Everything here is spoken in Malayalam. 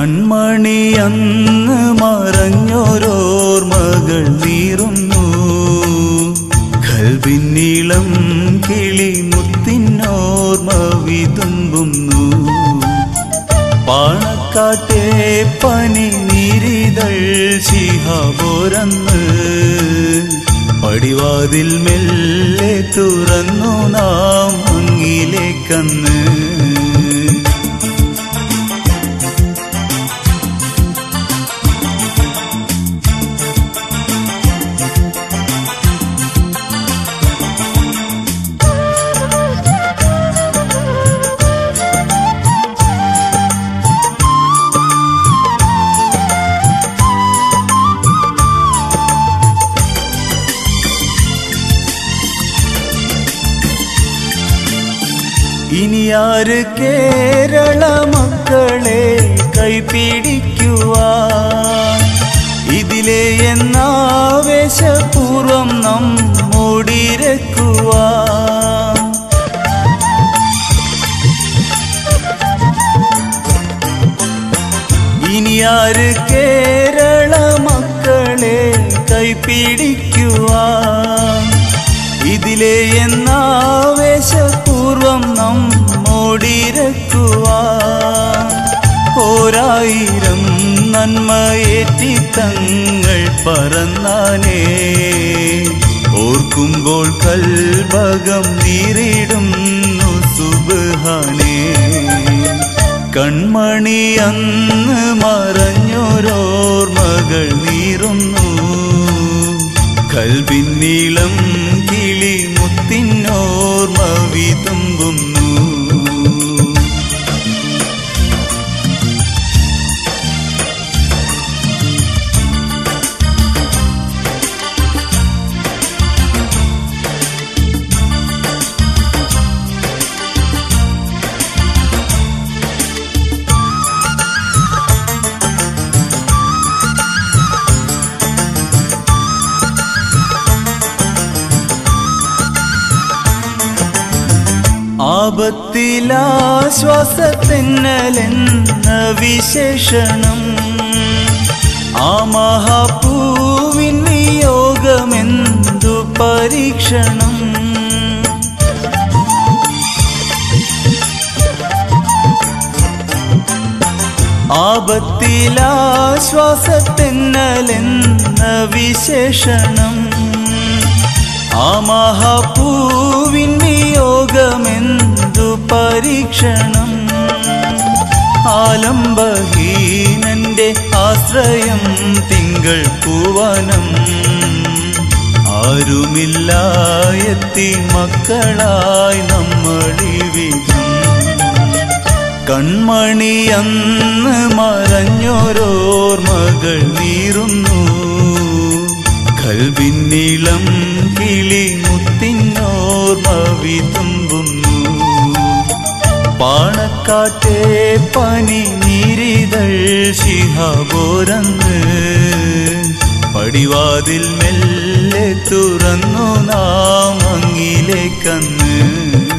കൺമണി അന്ന് മറഞ്ഞോരോർമകൾ നീറുന്നു കൽവിന്നീളം കിളി മുത്തിനോർമ വിതുമ്പുന്നു പാണക്കാട്ടെ പനി നീരിതൾ ശിഹാബോരന്ന് പടിവാതിൽ മെല്ലെ തുറന്നു നാം അങ്ങിലേക്കന്ന് ഇനി ആര് കേരള മക്കളെ കൈപിടിക്കുവാൻ ഇതിലെ എന്നാവേശപൂർവം നമ്മോടിരക്കുവാൻ ഇനി ആര് കേരള മക്കളെ കൈപിടിക്കുവാൻ ഇതിലെ എന്നാവേശപൂർവം നമ്മോടിരക്കുവാൻ ഓരായിരം നന്മയേറ്റി തങ്ങൾ പറന്നാനേ ഓർക്കുമ്പോൾ കൽഭകം നീറിടുന്നു സുബാനേ കൺമണി അന്ന് മറഞ്ഞോരോർമകൾ നീറുന്നു കൽവിന്നീളം കിളി മുത്തിനോർമ വിതുമ്പുന്നു ആപത്തിലാശ്വാസത്തിന്നലെന്ന വിശേഷണം ആ മഹാപൂവിൻ നിയോഗമെന്തു പരീക്ഷണം ആപത്തിലാശ്വാസത്തിന്നലെന്ന വിശേഷണം ആ മഹാപൂവിൻ നിയോഗമെന്തു പരീക്ഷണം ആലംബഹീനന്റെ ആശ്രയം തിങ്കൾ പൂവനം ആരുമില്ലായെത്തി മക്കളായി നമ്മളിവിധം കൺമണി അന്ന് മറഞ്ഞോരോർമകൾ നീറുന്നു കൽവിന്നീളം കിളി മുത്തിനോർമ വിതുമ്പുന്നു പാണക്കാട്ടെ പനി നീരിതൾ ശിഹാബോരന്ന് പടിവാതിൽ മെല്ലെ തുറന്നു നാം അങ്ങിലേക്കന്ന്